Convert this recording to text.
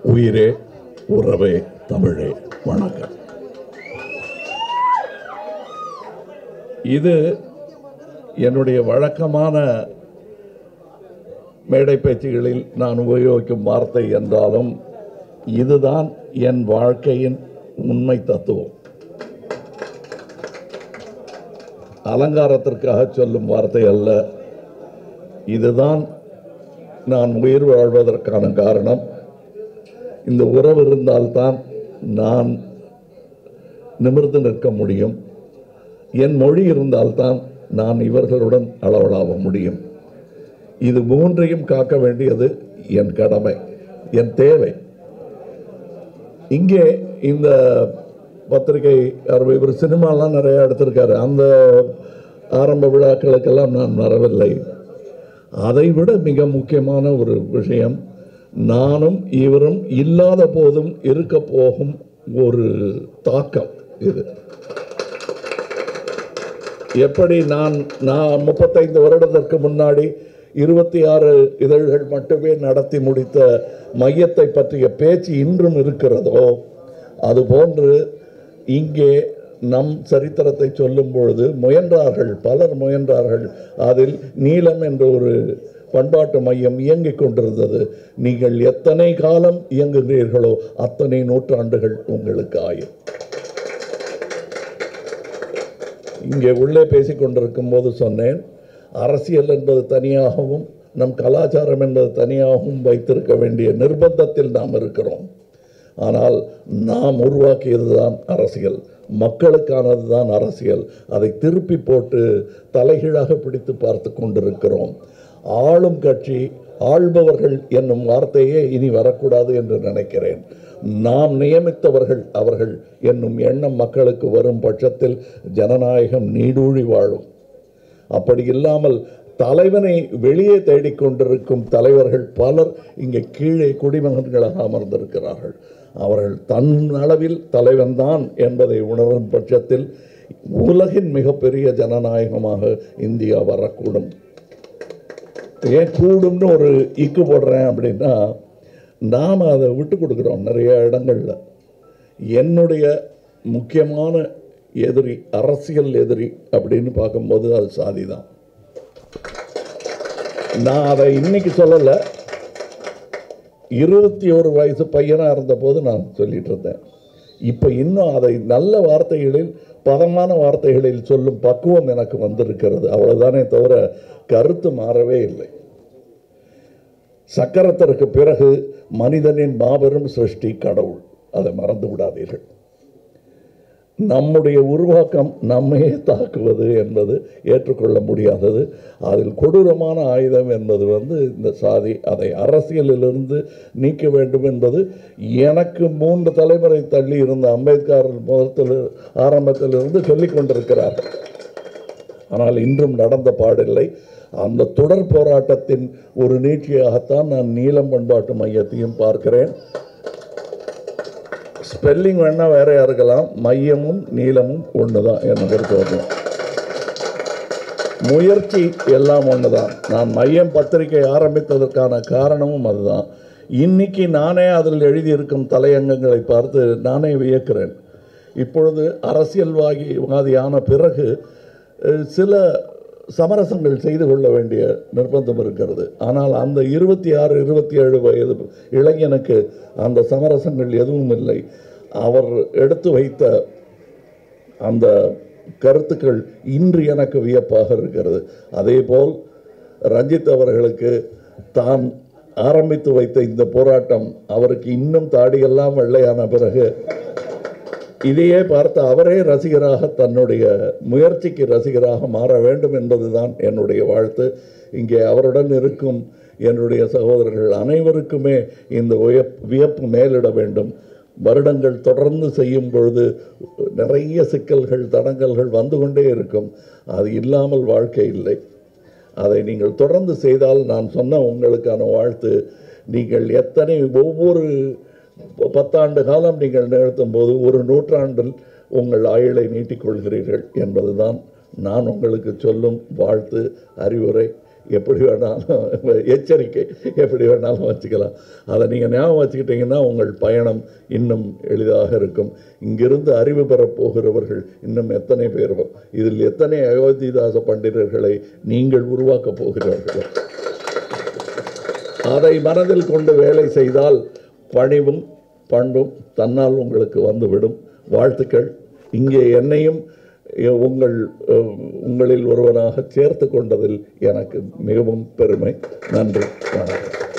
உயிரே உறவே தமிழே வணக்கம் இது என்னுடைய வழக்கமான மேடை பேச்சுகளில் நான் உபயோகிக்கும் வார்த்தை என்றாலும் இதுதான் என் வாழ்க்கையின் உண்மை தத்துவம் அலங்காரத்திற்காக சொல்லும் வார்த்தை அல்ல இதுதான் நான் உயிர் வாழ்வதற்கான காரணம் இந்த உறவு இருந்தால்தான் நான் நிமிர்ந்து நிற்க முடியும் என் மொழி இருந்தால்தான் நான் இவர்களுடன் அளவலாக முடியும் இது மூன்றையும் காக்க வேண்டியது என் கடமை என் தேவை இங்கே இந்த பத்திரிகை அவர் இவர் சினிமாலாம் நிறைய எடுத்திருக்காரு அந்த ஆரம்ப விழாக்களுக்கெல்லாம் நான் வரவில்லை அதைவிட மிக முக்கியமான ஒரு விஷயம் நானும் இவரும் இல்லாத போதும் இருக்க போகும் ஒரு தாக்கம் இது எப்படி நான் நான் முப்பத்தைந்து வருடத்திற்கு முன்னாடி இருபத்தி ஆறு இதழ்கள் மட்டுமே நடத்தி முடித்த மையத்தை பற்றிய பேச்சு இன்றும் இருக்கிறதோ அதுபோன்று இங்கே நம் சரித்திரத்தை சொல்லும் பொழுது முயன்றார்கள் பலர் முயன்றார்கள் அதில் நீலம் என்ற ஒரு பண்பாட்டு மையம் இயங்கிக் கொண்டிருந்தது நீங்கள் எத்தனை காலம் இயங்குகிறீர்களோ அத்தனை நூற்றாண்டுகள் உங்களுக்கு ஆயும் இங்கே உள்ளே பேசிக் கொண்டிருக்கும் போது சொன்னேன் அரசியல் என்பது தனியாகவும் நம் கலாச்சாரம் என்பது தனியாகவும் வைத்திருக்க வேண்டிய நிர்பந்தத்தில் நாம் இருக்கிறோம் ஆனால் நாம் உருவாக்கியது தான் அரசியல் மக்களுக்கானது தான் அரசியல் அதை திருப்பி போட்டு தலைகீழாக பிடித்து பார்த்து கொண்டிருக்கிறோம் ஆளும் கட்சி ஆள்பவர்கள் என்னும் வார்த்தையே இனி வரக்கூடாது என்று நினைக்கிறேன் நாம் நியமித்தவர்கள் அவர்கள் என்னும் எண்ணம் மக்களுக்கு வரும் பட்சத்தில் ஜனநாயகம் நீடூழி வாழும் அப்படி இல்லாமல் தலைவனை வெளியே தேடிக்கொண்டிருக்கும் தலைவர்கள் பலர் இங்கே கீழே குடிமகன்களாக அமர்ந்திருக்கிறார்கள் அவர்கள் தன் அளவில் தலைவன்தான் என்பதை உணரும் பட்சத்தில் உலகின் மிகப்பெரிய ஜனநாயகமாக இந்தியா வரக்கூடும் ஏன் கூடும்னு ஒரு இக்கு போடுறேன் அப்படின்னா நாம் அதை விட்டு கொடுக்குறோம் நிறைய இடங்களில் என்னுடைய முக்கியமான எதிரி அரசியல் எதிரி அப்படின்னு பார்க்கும்போது அது சாதி தான் நான் அதை இன்னைக்கு சொல்லலை இருபத்தி ஒரு வயசு பையனாக இருந்தபோது நான் சொல்லிட்டு இருந்தேன் இப்போ இன்னும் அதை நல்ல வார்த்தைகளில் பதமான வார்த்தைகளில் சொல்லும் பக்குவம் எனக்கு வந்திருக்கிறது அவ்வளவுதானே தவிர கருத்து மாறவே இல்லை சக்கரத்திற்கு பிறகு மனிதனின் மாபெரும் சிருஷ்டி கடவுள் அதை மறந்து விடாதீர்கள் நம்முடைய உருவாக்கம் நம்மையே தாக்குவது என்பது ஏற்றுக்கொள்ள முடியாதது அதில் கொடூரமான ஆயுதம் என்பது வந்து இந்த சாதி அதை அரசியலிலிருந்து நீக்க வேண்டும் என்பது எனக்கு மூன்று தலைமுறை தள்ளி இருந்த அம்பேத்கர் முதத்தில் ஆரம்பத்திலிருந்து சொல்லிக் கொண்டிருக்கிறார்கள் ஆனால் இன்றும் நடந்த பாடில்லை அந்த தொடர் போராட்டத்தின் ஒரு நீட்சியாகத்தான் நான் நீலம் பண்பாட்டு மையத்தையும் பார்க்கிறேன் ஸ்பெல்லிங் வேணா வேறையா இருக்கலாம் மையமும் நீளமும் ஒன்று தான் என்னை பொறுத்தவரைக்கும் முயற்சி எல்லாம் ஒன்று தான் நான் மையம் பத்திரிகை ஆரம்பித்ததற்கான காரணமும் அதுதான் இன்னைக்கு நானே அதில் எழுதியிருக்கும் தலையங்கங்களை பார்த்து நானே வியக்கிறேன் இப்பொழுது அரசியல்வாதி வாதியான பிறகு அஹ், சில சமரசங்கள் செய்து கொள்ள வேண்டிய நிர்பந்தம் இருக்கிறது ஆனால் அந்த இருபத்தி ஆறு இருபத்தி ஏழு வயது இளைஞனுக்கு அந்த சமரசங்கள் எதுவும் இல்லை அவர் எடுத்து வைத்த அந்த கருத்துக்கள் இன்று எனக்கு வியப்பாக இருக்கிறது அதேபோல் ரஞ்சித் அவர்களுக்கு தான் ஆரம்பித்து வைத்த இந்த போராட்டம் அவருக்கு இன்னும் தாடியெல்லாம் வெள்ளையான பிறகு இதையே பார்த்து அவரே ரசிகராக தன்னுடைய முயற்சிக்கு ரசிகராக மாற வேண்டும் என்பதுதான் என்னுடைய வாழ்த்து இங்கே அவருடன் இருக்கும் என்னுடைய சகோதரர்கள் அனைவருக்குமே இந்த உயப் வியப்பு மேலிட வேண்டும் வருடங்கள் தொடர்ந்து செய்யும் பொழுது நிறைய சிக்கல்கள் தடங்கல்கள் வந்து கொண்டே இருக்கும் அது இல்லாமல் வாழ்க்கை இல்லை அதை நீங்கள் தொடர்ந்து செய்தால் நான் சொன்ன உங்களுக்கான வாழ்த்து நீங்கள் எத்தனை ஒவ்வொரு பத்தாண்டு காலம் நீங்கள் நிறுத்தும் போது ஒரு நூற்றாண்டில் உங்கள் ஆயுளை நீட்டிக்கொள்கிறீர்கள் என்பதுதான் நான் உங்களுக்கு சொல்லும் வாழ்த்து அறிவுரை எப்படி வேணாலும் எச்சரிக்கை எப்படி வேணாலும் வச்சுக்கலாம் அதை நீங்கள் ஞாபகம் வச்சுக்கிட்டீங்கன்னா உங்கள் பயணம் இன்னும் எளிதாக இருக்கும் இங்கிருந்து அறிவு பெறப் போகிறவர்கள் இன்னும் எத்தனை பேர் இதில் எத்தனை அயோத்திதாச பண்டிதர்களை நீங்கள் உருவாக்கப் போகிறீர்களோ அதை மனதில் கொண்டு வேலை செய்தால் பணிவும் பண்பும் தன்னால் உங்களுக்கு வந்துவிடும் வாழ்த்துக்கள் இங்கே என்னையும் எ- உங்கள் அஹ், உங்களில் ஒருவனாக சேர்த்து கொண்டதில் எனக்கு மிகவும் பெருமை நன்றி வணக்கம்